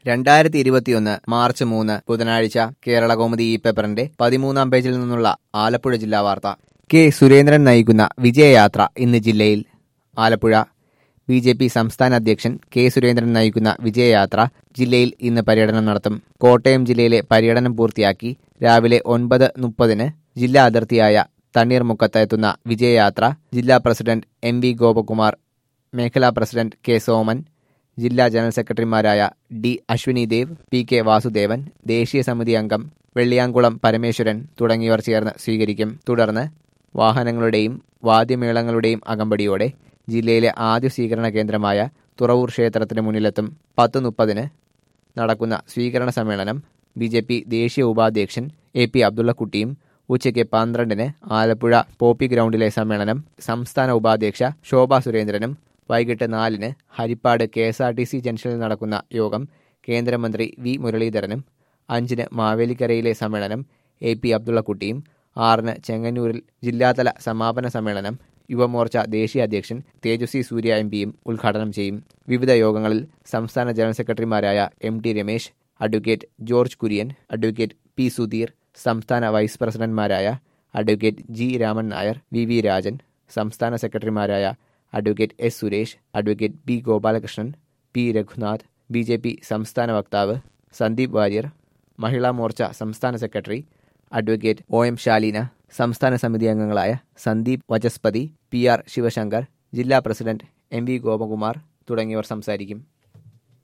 രണ്ടായിരത്തി ഇരുപത്തിയൊന്ന് മാർച്ച് മൂന്ന് ബുധനാഴ്ച കേരളകൗമുദി ഈ പേപ്പറിന്റെ പതിമൂന്നാം പേജിൽ നിന്നുള്ള ആലപ്പുഴ ജില്ലാ വാർത്ത കെ സുരേന്ദ്രൻ നയിക്കുന്ന വിജയയാത്ര ഇന്ന് ജില്ലയിൽ ആലപ്പുഴ ബി ജെ പി സംസ്ഥാന അധ്യക്ഷൻ കെ സുരേന്ദ്രൻ നയിക്കുന്ന വിജയയാത്ര ജില്ലയിൽ ഇന്ന് പര്യടനം നടത്തും കോട്ടയം ജില്ലയിലെ പര്യടനം പൂർത്തിയാക്കി രാവിലെ ഒൻപത് മുപ്പതിന് ജില്ലാ അതിർത്തിയായ തണ്ണീർമുക്കത്ത് എത്തുന്ന വിജയയാത്ര ജില്ലാ പ്രസിഡന്റ് എം വി ഗോപകുമാർ മേഖലാ പ്രസിഡന്റ് കെ സോമൻ ജില്ലാ ജനറൽ സെക്രട്ടറിമാരായ D Ashwini Dev P K Vasudevan ദേശീയ സമിതി അംഗം വെള്ളിയാങ്കുളം പരമേശ്വരൻ തുടങ്ങിയവർ ചേർന്ന് സ്വീകരിക്കും തുടർന്ന് വാഹനങ്ങളുടെയും വാദ്യമേളങ്ങളുടെയും അകമ്പടിയോടെ ജില്ലയിലെ ആദ്യ സ്വീകരണ കേന്ദ്രമായ തുറവൂർ ക്ഷേത്രത്തിന് മുന്നിലെത്തും പത്ത് മുപ്പതിന് നടക്കുന്ന സ്വീകരണ സമ്മേളനം ബി ജെ പി ദേശീയ ഉപാധ്യക്ഷൻ എ പി അബ്ദുള്ളക്കുട്ടിയും ഉച്ചയ്ക്ക് പന്ത്രണ്ടിന് ആലപ്പുഴ പോപ്പി ഗ്രൗണ്ടിലെ സമ്മേളനം സംസ്ഥാന ഉപാധ്യക്ഷ ശോഭ സുരേന്ദ്രനും വൈകിട്ട് നാലിന് Haripad K S R T C ജംഗ്ഷനിൽ നടക്കുന്ന യോഗം കേന്ദ്രമന്ത്രി വി മുരളീധരനും അഞ്ചിന് മാവേലിക്കരയിലെ സമ്മേളനം എ പി അബ്ദുള്ളക്കുട്ടിയും ആറിന് ചെങ്ങന്നൂരിൽ ജില്ലാതല സമാപന സമ്മേളനം യുവമോർച്ച ദേശീയ അധ്യക്ഷൻ തേജസ്വി സൂര്യ എം പിയും ഉദ്ഘാടനം ചെയ്യും വിവിധ യോഗങ്ങളിൽ സംസ്ഥാന ജനറൽ സെക്രട്ടറിമാരായ M T Ramesh advocate George Kurian advocate P Sudheer സംസ്ഥാന വൈസ് പ്രസിഡന്റ്മാരായ advocate G Raman Nair V V Rajan സംസ്ഥാന സെക്രട്ടറിമാരായ advocate S Suresh advocate B Gopalakrishnan P Raghunath B J P സംസ്ഥാന വക്താവ് സന്ദീപ് വാര്യർ മഹിളാ മോർച്ച സംസ്ഥാന secretary advocate O M Shaleena സംസ്ഥാന സമിതി അംഗങ്ങളായ സന്ദീപ് വചസ്പതി പി ആർ ശിവശങ്കർ ജില്ലാ പ്രസിഡന്റ് എം വി ഗോപകുമാർ തുടങ്ങിയവർ സംസാരിക്കും